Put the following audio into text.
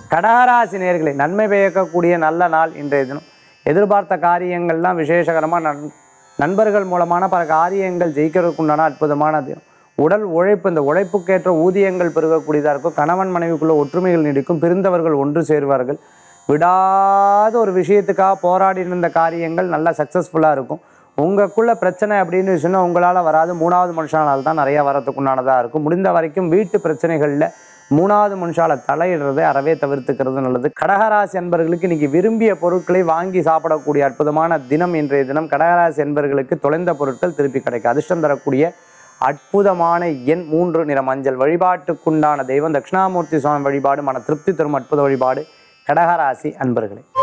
கடகராசி நேர்களை நன்மை பயக்கக்கூடிய நல்ல நாள் இன்றைய தினம் எதிர்பார்த்த காரியங்கள்லாம் விசேஷகரமாக நன் நண்பர்கள் மூலமான பல காரியங்கள் ஜெயிக்கிறதுக்கு உண்டான அற்புதமான தினம் உடல் உழைப்பு இந்த உழைப்புக்கேற்ற ஊதியங்கள் பெருகக்கூடியதாக இருக்கும் கணவன் மனைவிக்குள்ள ஒற்றுமைகள் நீடிக்கும் பிரிந்தவர்கள் ஒன்று சேருவார்கள் விடாத ஒரு விஷயத்துக்காக போராடி இருந்த காரியங்கள் நல்லா சக்ஸஸ்ஃபுல்லாக இருக்கும் உங்களுக்குள்ள பிரச்சனை அப்படின்னு சொன்னால் உங்களால் வராது மூணாவது மனுஷனால் தான் நிறையா வரத்துக்குண்டானதாக இருக்கும் முடிந்த வரைக்கும் வீட்டு பிரச்சனைகளில் மூணாவது மனுஷால தலையிடுறதை அறவே தவிர்த்துக்கிறது நல்லது கடகராசி என்பர்களுக்கு இன்னைக்கு விரும்பிய பொருட்களை வாங்கி சாப்பிடக்கூடிய அற்புதமான தினம் இன்றைய தினம் கடகராசி என்பர்களுக்கு தொலைந்த பொருட்கள் திருப்பி கிடைக்கும் அதிர்ஷ்டம் தரக்கூடிய அற்புதமான எண் மூன்று நிற மஞ்சள் வழிபாட்டுக்குண்டான தெய்வம் தட்சிணாமூர்த்தி சுவாமி வழிபாடு மன திருப்தி தரும் அற்புத வழிபாடு கடகராசி அன்பர்களே